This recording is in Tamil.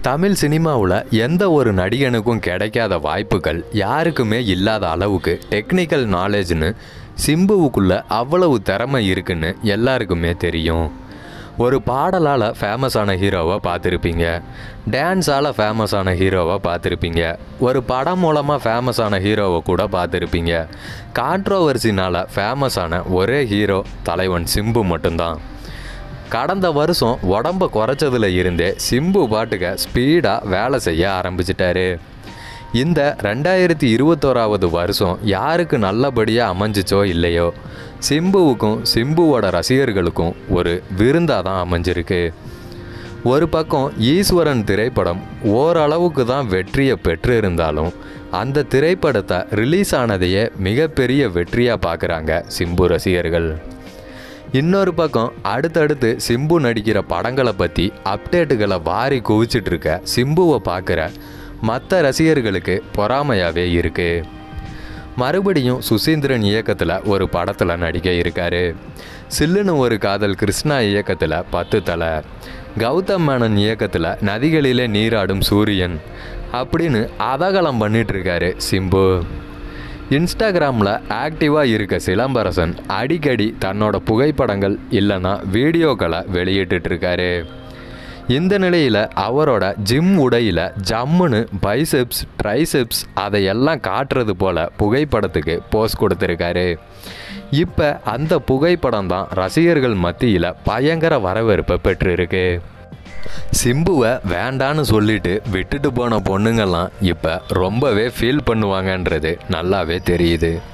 தமிழ் சினிமாவில் எந்த ஒரு நடிகனுக்கும் கிடைக்காத வாய்ப்புகள் யாருக்குமே இல்லாத அளவுக்கு டெக்னிக்கல் நாலேஜ்னு சிம்புவுக்குள்ள அவ்வளவு திறமை இருக்குன்னு எல்லாருக்குமே தெரியும் ஒரு பாடலால் ஃபேமஸான ஹீரோவை பார்த்துருப்பீங்க டான்ஸால் ஃபேமஸான ஹீரோவை பார்த்துருப்பீங்க ஒரு படம் மூலமாக ஃபேமஸான ஹீரோவை கூட பார்த்துருப்பீங்க கான்ட்ரோவர்சினால் ஃபேமஸான ஒரே ஹீரோ தலைவன் சிம்பு மட்டும்தான் கடந்த வருஷம் உடம்ப குறைச்சதுல இருந்தே சிம்பு பாட்டுக்க ஸ்பீடாக வேலை செய்ய ஆரம்பிச்சிட்டாரு இந்த ரெண்டாயிரத்தி இருபத்தோராவது வருஷம் யாருக்கு நல்லபடியாக அமைஞ்சிச்சோ இல்லையோ சிம்புவுக்கும் சிம்புவோட ரசிகர்களுக்கும் ஒரு விருந்தாக தான் அமைஞ்சிருக்கு ஒரு பக்கம் ஈஸ்வரன் திரைப்படம் ஓரளவுக்கு தான் வெற்றியை பெற்று இருந்தாலும் அந்த திரைப்படத்தை ரிலீஸ் ஆனதையே மிகப்பெரிய வெற்றியாக பார்க்குறாங்க சிம்பு ரசிகர்கள் இன்னொரு பக்கம் அடுத்தடுத்து சிம்பு நடிக்கிற படங்களை பற்றி அப்டேட்டுகளை வாரி குவிச்சிட்டு இருக்க சிம்புவை பார்க்குற மற்ற ரசிகர்களுக்கு பொறாமையாகவே இருக்குது மறுபடியும் சுசீந்திரன் இயக்கத்தில் ஒரு படத்தில் நடிக்க இருக்காரு சில்லுன்னு ஒரு காதல் கிருஷ்ணா இயக்கத்தில் பத்து தலை கௌதம் மேனன் இயக்கத்தில் நதிகளிலே நீராடும் சூரியன் அப்படின்னு அதகலம் பண்ணிட்டு இருக்காரு சிம்பு இன்ஸ்டாகிராமில் ஆக்டிவாக இருக்க சிலம்பரசன் அடிக்கடி தன்னோட புகைப்படங்கள் இல்லைன்னா வீடியோக்களை வெளியிட்டுட்டு இருக்காரு இந்த நிலையில் அவரோட ஜிம் உடையில் ஜம்முன்னு பைசெப்ஸ் ட்ரைசெப்ஸ் அதையெல்லாம் காட்டுறது போல் புகைப்படத்துக்கு போஸ் கொடுத்துருக்காரு இப்போ அந்த புகைப்படம் தான் ரசிகர்கள் மத்தியில் பயங்கர வரவேற்பை பெற்றிருக்கு சிம்புவை வேண்டான்னு சொல்லிட்டு விட்டுட்டு போன பொண்ணுங்கெல்லாம் இப்போ ரொம்பவே ஃபீல் பண்ணுவாங்கன்றது நல்லாவே தெரியுது